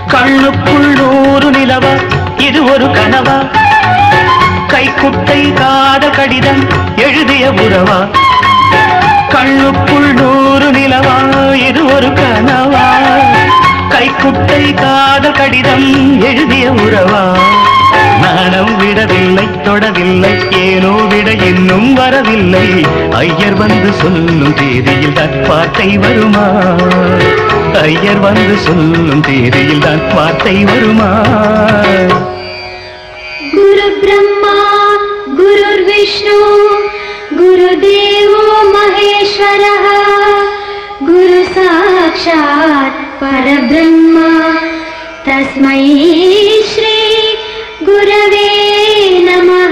கண்ணுக்குள் நூறு நிலவா இது ஒரு கனவா கைக்குட்டை காத கடிதம் எழுதிய உறவா கண்ணுக்குள் நூறு நிலவா இது ஒரு கனவா கைக்குட்டை காத கடிதம் எழுதிய உறவா நாணம் விடவில்லை தொடவில்லை ஏனோ விட இன்னும் வரவில்லை ஐயர் வந்து சொல்லும் தேதியில் தான் வார்த்தை வருமா ஐயர் வந்து சொல்லும் தேதியில் தான் வார்த்தை வருமா गुरु ब्रह्मा गुरुर्विष्णु गुरुदेवो महेश्वरः गुरु साक्षात् परब्रह्म तस्मै श्री गुरवे नमः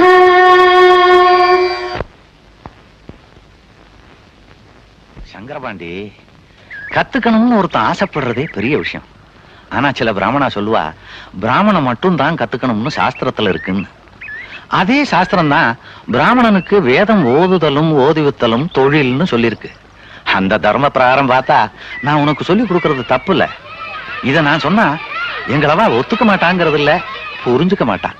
சங்கரபாண்டி கத்துக்கணும்னு ஒருத்தன் ஆசைப்படுறதே பெரிய விஷயம் ஆனா சில பிராமணா சொல்லுவா பிராமணன் மட்டும் தான் கத்துக்கணும்னு சாஸ்திரத்துல இருக்குன்னு அதே சாஸ்திரம் தான் பிராமணனுக்கு வேதம் ஓதுதலும் ஓதுவித்தலும் தொழில்னு சொல்லியிருக்கு அந்த தர்ம பிரகாரம் பார்த்தா நான் உனக்கு சொல்லி கொடுக்கறது தப்பு இல்ல இத நான் சொன்னா எங்களவா ஒத்துக்க மாட்டாங்கிறது இல்ல புரிஞ்சுக்க மாட்டான்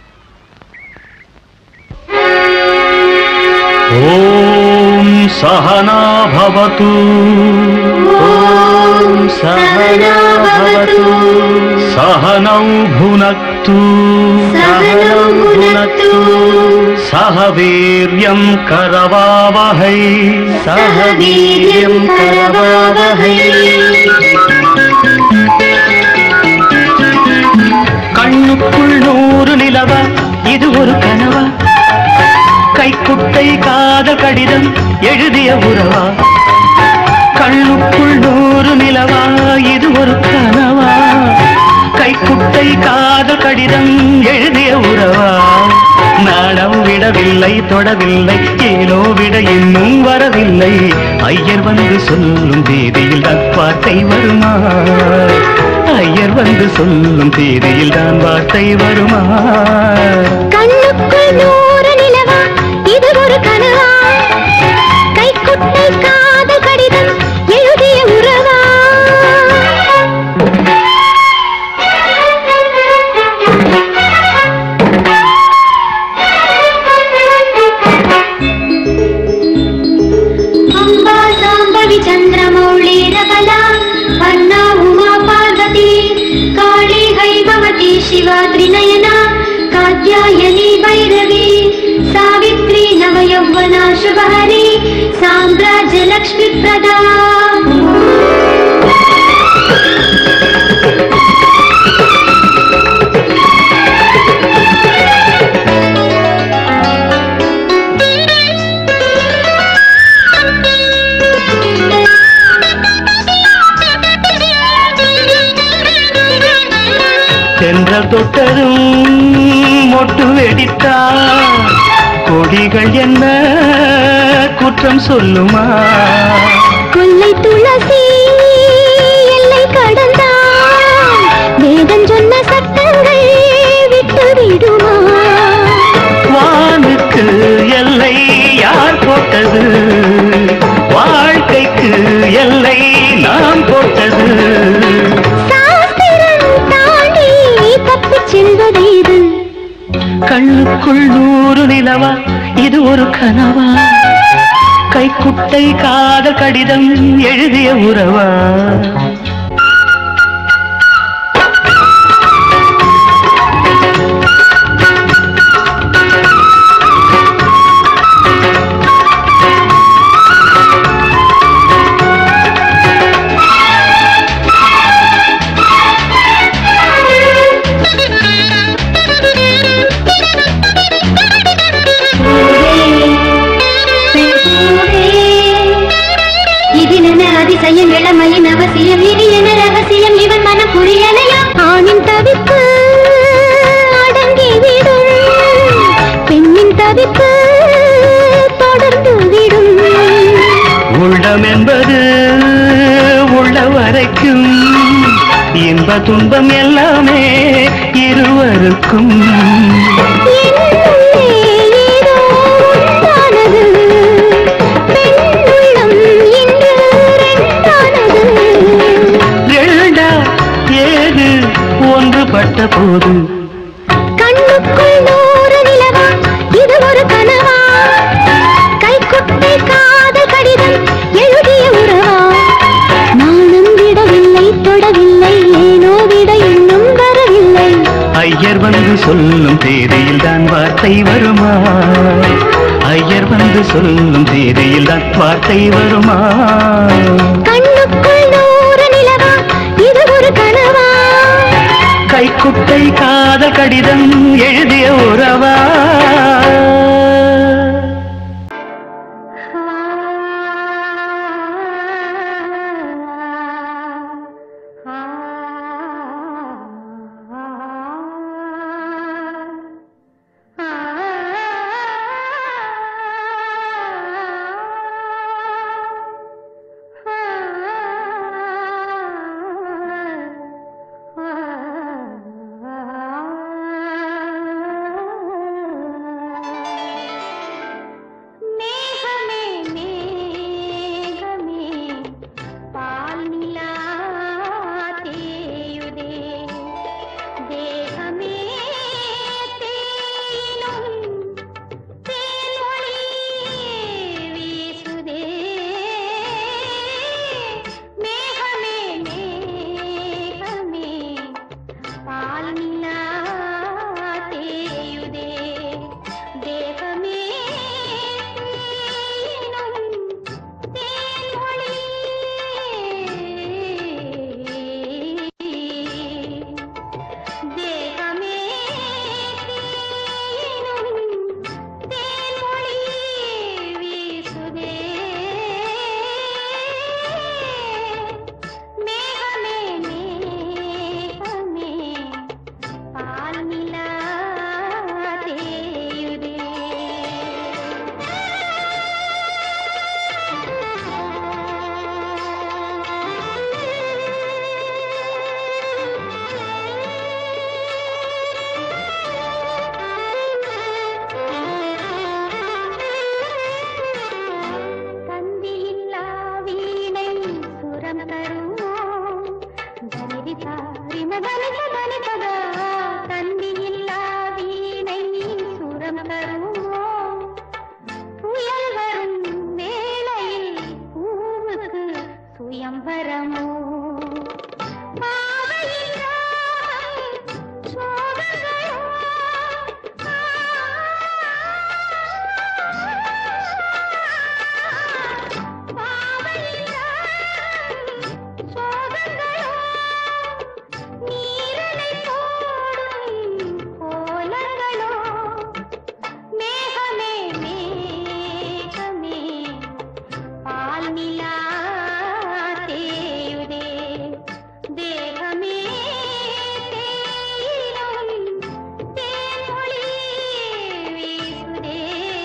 ॐ सहना भवतु ॐ सहना भवतु सहनौ भुनक्तु सहनौ भुनक्तु सह वीर्यं करवावहै सह वीर्यं करवावहै கண்ணுக்குள் நூறு நிலவா இது ஒரு கனவா கைக்குட்டை காத கடிதம் எழுதிய உறவா கண்ணுக்குள் நூறு நிலவா இது ஒரு கனவா கைக்குட்டை காத கடிதம் எழுதிய உறவா நாடம் விடவில்லை தொடவில்லை ஏனோ விட இன்னும் வரவில்லை ஐயர் வந்து சொல்லும் தேதியில் தான் வார்த்தை வருமா ஐயர் வந்து சொல்லும் தேதியில் தான் வார்த்தை வருமா கண்ணுக்குள் நூறு நிலவா இது ஒரு கனவா கைக்குட்டை காதல் கடிதம் எழுதிய உறவா अम्बा साम्बवि चन्द्रमौळीरबला अन्ना उमा पार्वती काळी हैमवती शिवा त्रिनयना कात्यायनी भैरवी सावित्री नवयौवना शुभहरी साम्राज्यलक्ष्मीप्रदा தென்றல் தொட்டதும் மொட்டு வெடித்தா கொடிகள் என்ன குற்றம் சொல்லுமா கொல்லை துளசி எல்லை கடந்தான் வேதம் சொன்ன சட்டங்கள் விட்டு விடுமா வானுக்கு எல்லை யார் போட்டது வாழ்க்கைக்கு எல்லை நாம் போட்டது சாஸ்திரம் தாண்டி தப்பிச் செல்வது இது கண்ணுக்குள் நூறு நிலவா இது ஒரு கனவா கைக்குட்டை காதல் கடிதம் எழுதிய உறவா இதிலென அதிசயம் இளமையின் அவசியம் இது என ரகசியம் இவன் மனம் புரியலையா ஆணின் தவிப்பு அடங்கிவிடும் பெண்ணின் தவிப்பு தொடர்ந்து விடும் உள்ளம் என்பது உள்ள வரைக்கும் இன்ப துன்பம் எல்லாமே இருவருக்கும் என்னுள்ளே ஏதோ உண்டானது. பெண் உள்ளம் இன்று ரெண்டானது. ரெண்டா ஏது பட்ட போது கண்ணுக்குள் நூறு நிலவா இது ஒரு கனவா கைக்குட்டை காதல் கடிதம் எழுதிய உறவா நானும் விடவில்லை தொடவில்லை ஏனோ விட இன்னும் வரவில்லை ஐயர் வந்து சொல்லும் தேதியில் தான் வார்த்தை வருமா ஐயர் வந்து சொல்லும் தேதியில் தான் வார்த்தை வருமா கண்ணுக்குள் நூறு நிலவா இது ஒரு கனவா கைக்குட்டை காதல் கடிதம் எழுதிய உறவா மேகமே மேகமே பால் நிலா தேயுதே தேகமே தேனும் தேனொளி வீசுதே மேகமே மேகமே பால் நிலா தேயுதே தேகமே தேனும் தேனொளி தேகமே தேனும் தேனொளி வீசுதே மேகமே மேகமே பால் நிலா தேயுதே தந்தியில்லா வீணை சுரம் தருமோ தரிதி தாரி மதனித தனிததா தந்தியில்லா வீணை சுரம் தருமோ புயல் வரும் வேளையில் பூவுக்கு சுயம்பரமோ பாவையில் ராகம் சோகங்களோ பாவையில் ராகம் சோகங்களோ நீரலை போடும் கோலங்களோ மேகமே மேகமே பால் நிலா தேயுதே தேகமே தேயிலும் தேன்மொழி வீசுதே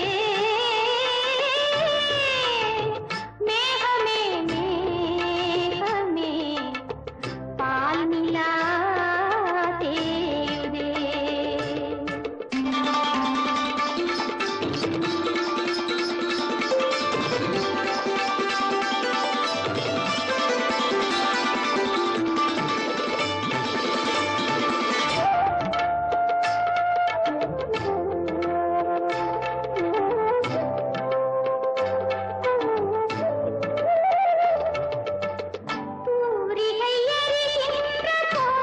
மேகமே மேகமே பால் நிலா தேயுதே சூரிகை எரிகின்ற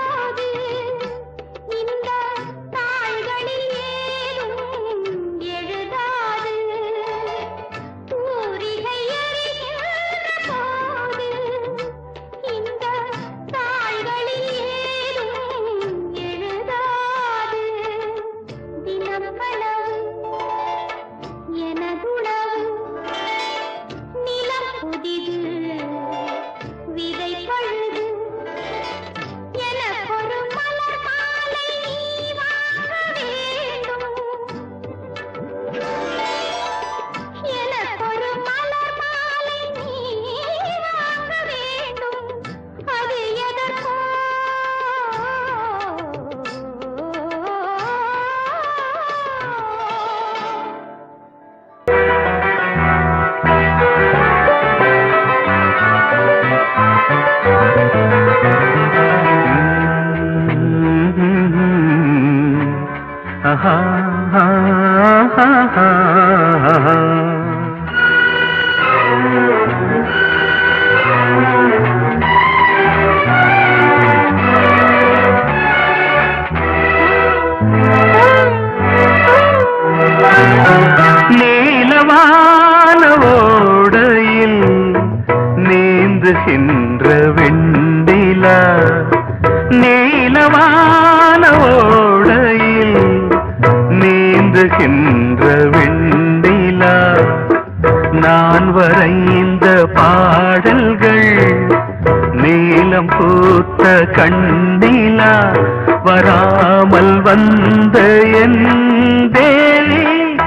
நீலவான ஓடையில் நீந்துகின்ற வெண்ணிலா நான் வரைந்த பாடல்கள் நீலம் பூத்த கண்ணிலா வராமல் வந்த என் தேவி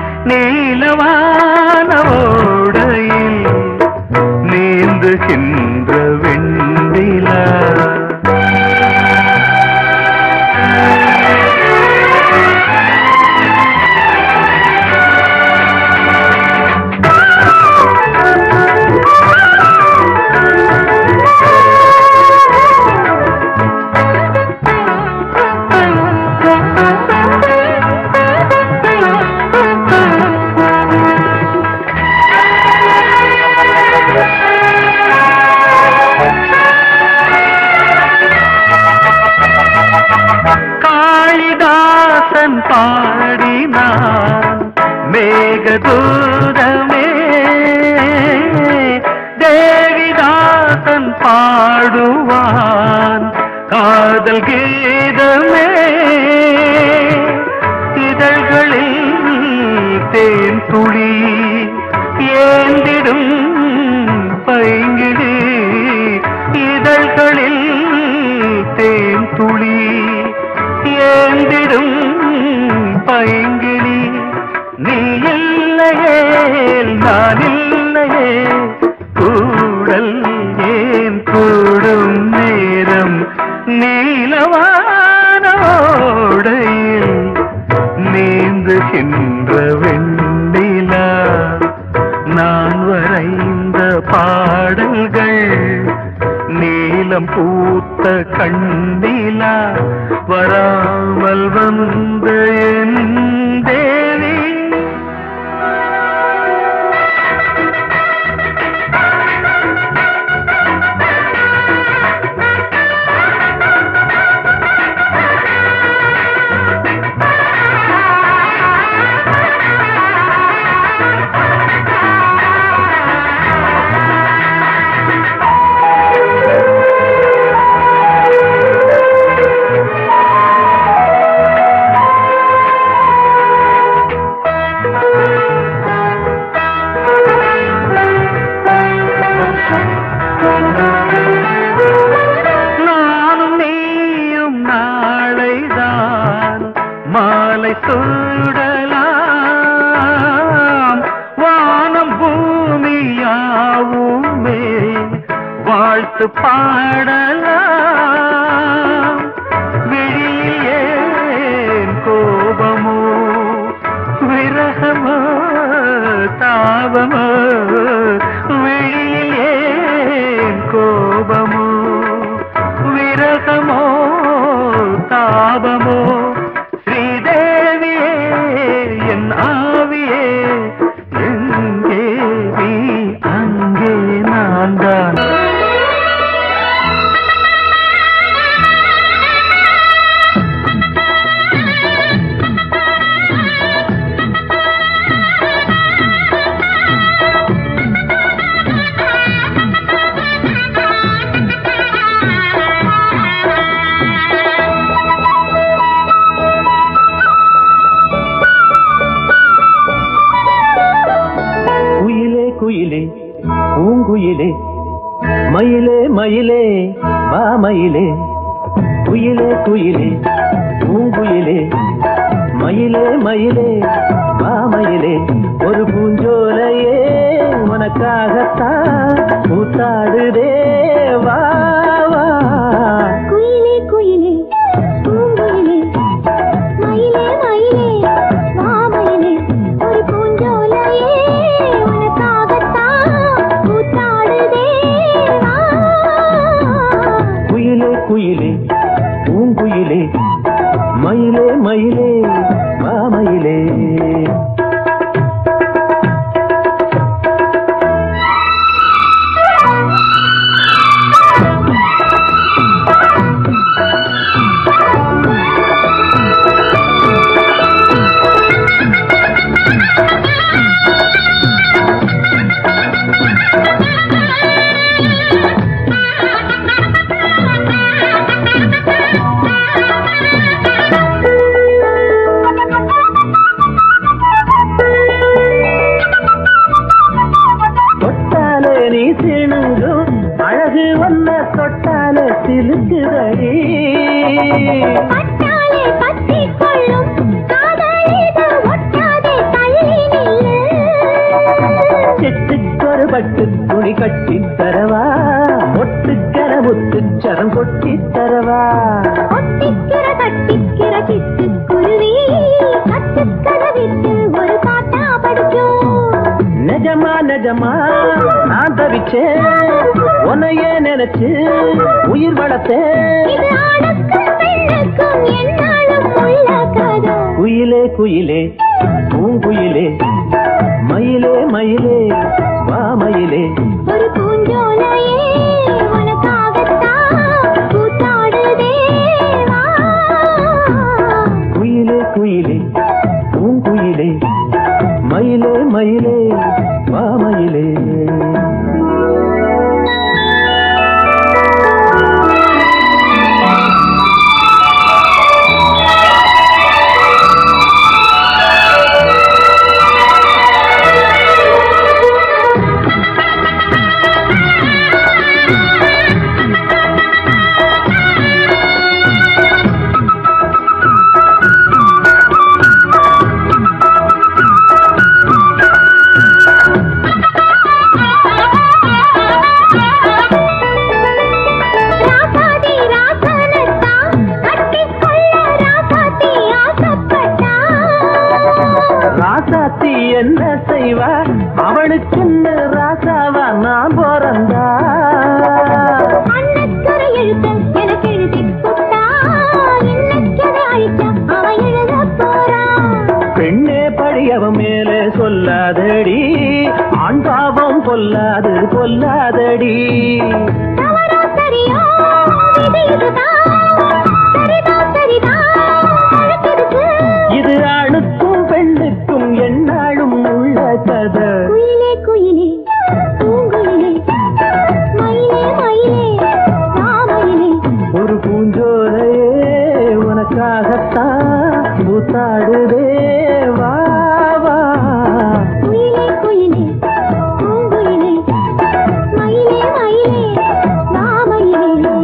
நீலவான ஓடையில் நீந்துகின்ற வெண்ணிலா காளிதாசன் பாடினான் மேகதூதமே தேவிதாசன் பாடுவான் காதல் கீதமே இதழ்களில் தேன் துளி ஏந்திடும் பைங்கிடி இதழ்களில் தேன் துளி ஏந்திடும் பைங்கிளி நீ இல்லையே நான் இல்லையே கூடல் ஏன் கூடும் நேரம் நீலவானோடையில் நீந்துகின்ற வெண்ணிலா நான் வரைந்த பாடல்கள் நீலம் பூத்த கண்ணிலா வராமல் வந்த என் தேவி நானும் நீயும் நாளைதான் மாலை சூடலாம் வானம் பூமியாவுமே வாழ்த்து பாடலாம் விழியில் ஏன் கோபமோ விரகமோ தாபமோ விழியில் ஏன் கோபமோ விரகமோ தாபமோ ஸ்ரீதேவியே என் ஆவியே எங்கே நீ அங்கே நான் தான் குயிலே குயிலே பூங்குயிலே மயிலே மயிலே வா மயிலே குயிலே குயிலே பூங்குயிலே மயிலே மயிலே வா மயிலே ஒரு பூஞ்சோலையே உனக்காகத்தான் கூத்தாடுதே வா வா குயிலே குயிலே பூங்குயிலே மயிலே மயிலே மாமயிலே ஒரு பூஞ்சோலையே உனக்காகத்தான் கூத்தாடுதே வா. குயிலே குயிலே பூங்குயிலே மயிலே மயிலே வா மயிலே ஆ பட்டாலே பற்றிக் கொள்ளும் காதலிது ஒட்டாதே தள்ளி நில்லு செட்டுக்கொரு பட்டு துணி கட்டி தரவா ஒட்டுக்கர முத்துச்சரம் கொட்டி தரவா ஒட்டிக்கிற கட்டிக்கிற சிட்டுக்குருவி கட்டுக்கதவிட்டு ஒரு பாட்டா படிக்கும் நிஜமா நிஜமா நான் தவிச்சேன் உன்னையே நினைச்சு உயிர் வளர்த்தேன் இது ஆணுக்கும் பெண்ணுக்கும் என்னாலும் உள்ள கதை குயிலே குயிலே பூங்குயிலே மயிலே மயிலே வா மயிலே ஒரு பூஞ்சோலையே உனக்காகத்தான் கூத்தாடுதே வா. குயிலே குயிலே பூங்குயிலே மயிலே மயிலே வா மயிலே ராசாதி ராசனத்தான் கட்டிக்கொள்ள ராசாத்தி ஆசைப்பட்டா. ராசாத்தி என்ன செய்வா அவனுக்குன்னு ராசாவா நான் பிறந்தா அன்னக்கரை எழுத்த எனக்கு எழுதிப் போட்டா. இன்னைக்கதை அழிச்சா அவன் எழுதப் போறான். பெண்ணே பழியவன் மேலே சொல்லாதடி ஆண் பாவம் பொல்லாது பொல்லாதடி தவறோ சரியோ, இது இதுதான். சரிதான், சரிதான். அழுத்ததுக்கு. இது ஆணுக்கும் பெண்ணுக்கும் எந்நாளும் உள்ள கதை குயிலே குயிலே பூங்குயிலே மயிலே மயிலே ராமயிலே ஒரு பூஞ்சோலையே உனக்காகத்தான் கூத்தாடுதே வா வா குயிலே குயிலே பூங்குயிலே மயிலே மயிலே ராமயிலே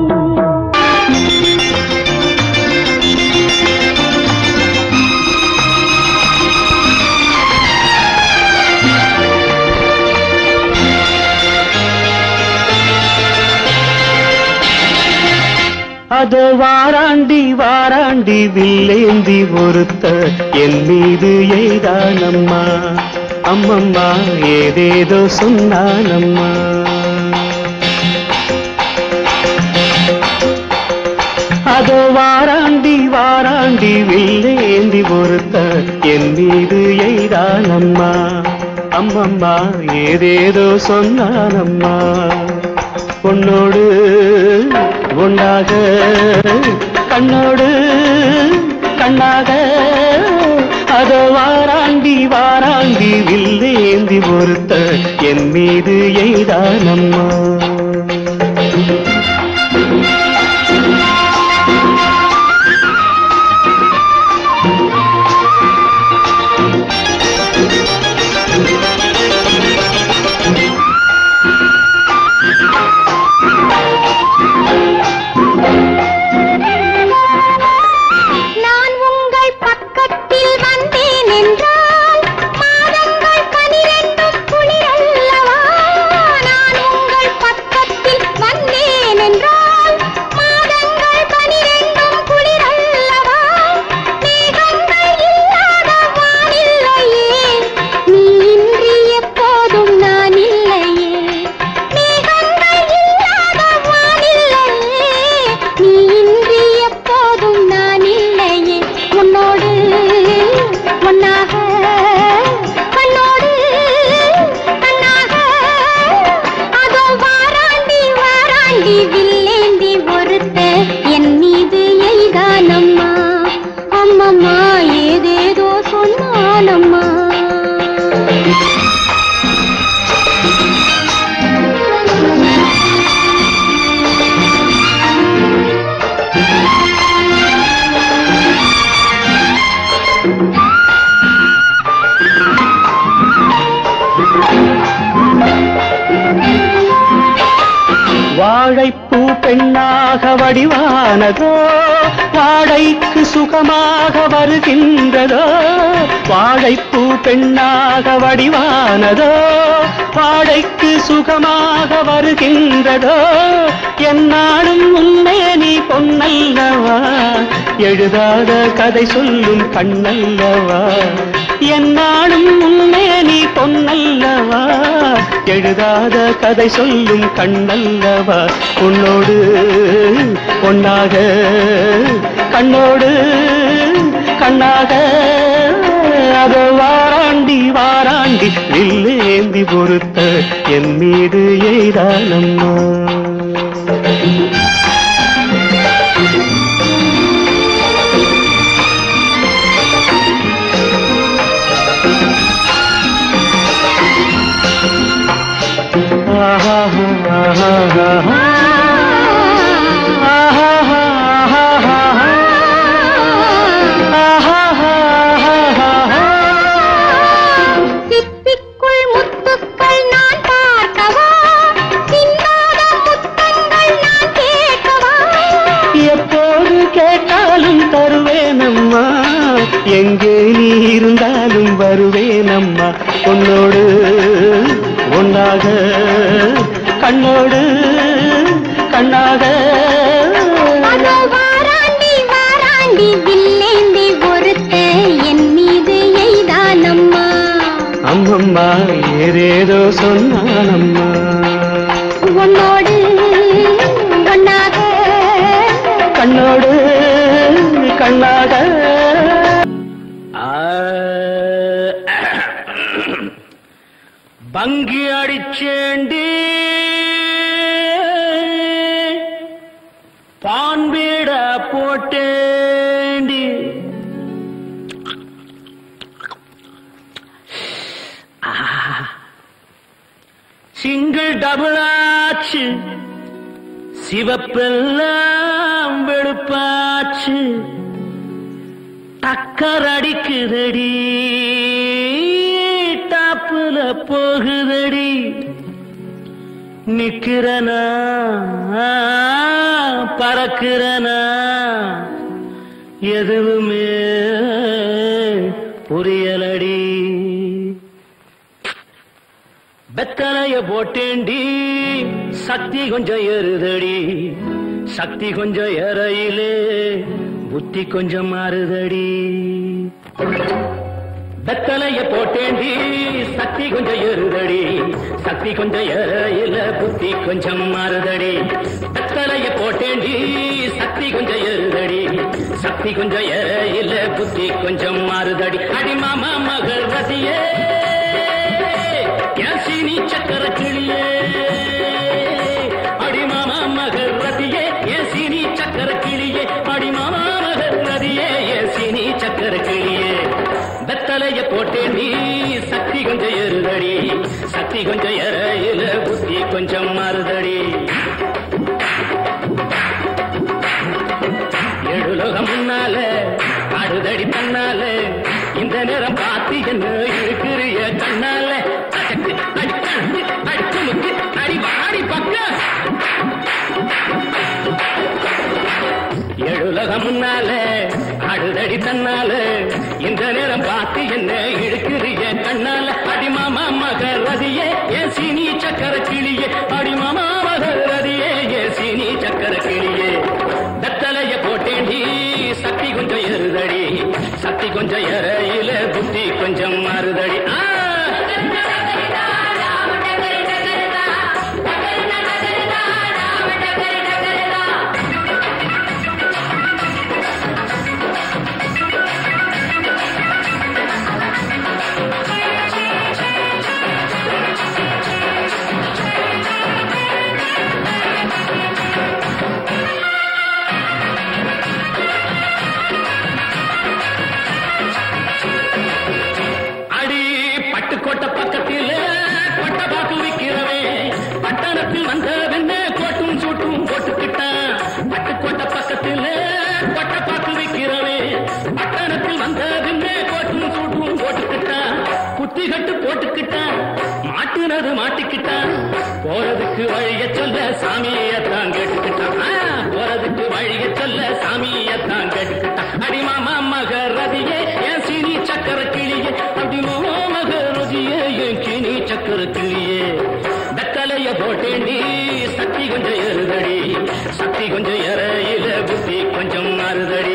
அதோ வாராண்டி வாராண்டி வில்லேந்தி ஒருத்த என் மீது எய்தானம்மா அம்மம்மா ஏதேதோ சொன்னானம்மா அதோ வாராண்டி வாராண்டி வில்லேந்தி ஒருத்த என் மீது எய்தானம்மா அம்மம்மா ஏதேதோ சொன்னானம்மா உன்னோடு உண்டாக கண்ணோடு கண்ணாக அதோ வாராண்டி வாராண்டி வில்லேந்தி ஒருத்த என் மீது எய்தானம்மா நான் உங்கள் பக்கத்தில் வந்தேன் என்றால் மாதங்கள் பனிரெண்டும் குளிரல்லவா நான் உங்கள் பக்கத்தில் வந்தேன் என்றால் மாதங்கள் பனிரெண்டும் குளிரல்லவா மேகங்கள் இல்லாத வானில்லையே நீ இன்றி எப்போதும் நான் இல்லையே மேகங்கள் இல்லாத வானில்லையே நீ இன்றி எப்போதும் நான் இல்லையே உன்னோடு ஒன்னாக கண்ணோடு கண்ணாக அதோ வாராண்டி வாராண்டி வில்லேந்தி ஒருத்த என் மீது எய்தானம்மா அம்மம்மா ஏதேதோ சொன்னானம்மா வாழைப்பூ பெண்ணா பெண்ணாக வடிவானதோ வாடைக்கு சுகமாக வருகின்றதோ வாழைப்பூ பெண்ணாக வடிவானதோ வாடைக்கு சுகமாக வருகின்றதோ என்னாலும் உண்மை நீ பொன்னல்லவா எழுதாத கதை சொல்லும் கண்ணல்லவா என்னாலும் உண்மை நீ பொன்னல்லவா எழுதாத கதை சொல்லும் கண்ணல்லவா உன்னோடு பொன்னாக கண்ணோடு கண்ணாக அதோ வாராண்டி வாராண்டி வில்லேந்தி பொறுத்த என் மீது எய்தானம்மா சிப்பிக்குள் முத்துக்கள் நான் பார்க்கவா சிந்தாத முத்தங்கள் நான் கேட்கவா எப்போது கேட்டாலும் தருவேனம்மா எங்கே நீ இருந்தாலும் வருவேனம்மா உன்னோடு ஒன்னாக கண்ணோடு கண்ணாக அதோ வாராண்டி வாராண்டி வில்லேந்தி ஒருத்த என் மீது எய்தானம்மா அம்மம்மா ஏதேதோ சொன்னானம்மா உன்னோடு ஒன்னாக கண்ணோடு கண்ணாக பங்கி அடிச்சேண்டி பான்பீட போட்டேண்டி சிங்கிள் டபுள் ஆச்சு சிவப்பெல்லாம் வெளுப்பாச்சு டக்கர் அடிக்குதடி டாப்புல போகுதடி நிக்கிறனா பறக்கிறனா எதுவுமே புரியலடி வெத்தலைய போட்டேண்டி சக்தி கொஞ்சம் ஏறுதடி சக்தி கொஞ்சம் ஏறையிலே புத்தி கொஞ்சம் மாறுதடி வெத்தலைய போட்டேண்டி சக்தி கொஞ்சம் ஏறுதடி சக்தி கொஞ்சம் ஏறையில புத்தி கொஞ்சம் மாறுதடி வெத்தலைய போட்டேண்டி சக்தி கொஞ்சம் ஏறுதடி சக்தி கொஞ்சம் ஏறையில புத்தி கொஞ்சம் மாறுதடி அடி மாமா மகள் ரதியே யாசினி சக்கர கிளியே அடிமாமா மகர் ரதியே ஏசினி சக்கர கிளியே அடிமாமா மகர் ரதியே ஏசினி சக்கர கிளியே வெத்தலைய போட்டேன் நீ சக்தி கொஞ்சம் ஏறுதடி சக்தி கொஞ்சம் ஏறையில புத்தி கொஞ்சம் மாறுதடி எழுலோகம் முன்னால ஆடுதடி தன்னால இந்த நேரம் பார்த்து என்ன இருக்கிறிய கண்ணால அடக்கு, அடி கண்ணு, அடி துணுக்கு, அடி வாடி பக்கம் எழுலகம் முன்னால ஆடுதடி தன்னால இந்த நேரம் பார்த்து என்ன இழுக்கிறிய கண்ணால அடிமாமா மகர் ரதியே ஏ சீனி சக்கர கிளியே அடிமாமா மகர் ரதியே ஏ சீனி சக்கர கிளியே வெத்தலைய போட்டேண்டி சக்தி கொஞ்சம் ஏறுதடி சக்தி கொஞ்சம் ஏறையில புத்தி கொஞ்சம் மாறுதடி ஆ! அடி பட்டுக்கோட்டை பக்கத்தில் கொட்டை பாக்கு விற்கிறவே பட்டணத்தில் வந்த வெண்ண கோட்டும் சூட்டும் போட்டுக்கிட்டான் பட்டுக்கோட்டை பக்கத்தில் கொட்டை பாக்கு விற்கிறவே பட்டணத்தில் வந்த வெண்ண கோட்டும் சூட்டும் போட்டுக்கிட்டான் குத்தி கட்டு போட்டுக்கிட்டான் மாட்டுனது மாட்டிக்கிட்டான் போறதுக்கு வழிய சொல்ல சாமியத்தான் கேட்டுக்கிட்டான் ஆ, போறதுக்கு வழிய சொல்ல சாமியத்தான் கேட்டுக்கிட்டான் அடி மாமா மகரதியே என் சீனி சக்கர கிளியே அடி மாமா மகரதியே என் சீனி சக்கர கிளியே வெத்தலைய போட்டேண்டி சக்தி கொஞ்சம் ஏறுதடி சக்தி கொஞ்சம் ஏறையில புத்தி கொஞ்சம் மாறுதடி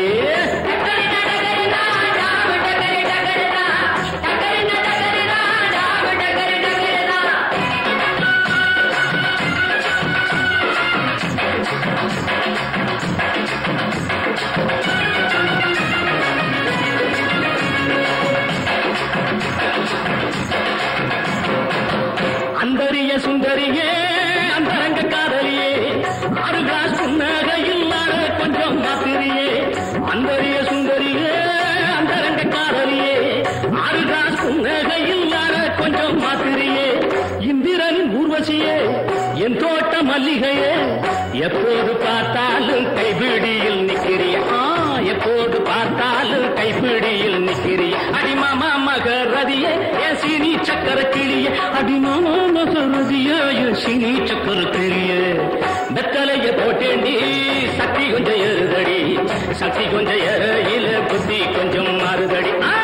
அந்தரிய சுந்தரியே அந்தரங்க காதலியே ஆறு கிளாஸ் புன்னக இல்லாத கொஞ்சம் மாத்திரியே அந்தரிய சுந்தரியே அந்தரங்க காதலியே ஆறு கிளாஸ் புன்னக இல்லாத கொஞ்சம் மாத்திரியே இந்திரன் ஊர்வசியே என் தோட்ட மல்லிகையே எப்போது பார்த்தாலும் கைபிடியில் நிக்கிறிய ஆ, எப்போது பார்த்தாலும் கைப்பிடியில் நிக்கிறிய அடிமாமா மகரதியே என் சீனி சக்கர கிளியே அடிமாமா மகரதியே என் சீனி சக்கர கிளியே வெத்தலைய போட்டேண்டி சக்தி கொஞ்சம் ஏறுதடி சக்தி கொஞ்சம் ஏறையில புத்தி கொஞ்சம் மாறுதடி ஆ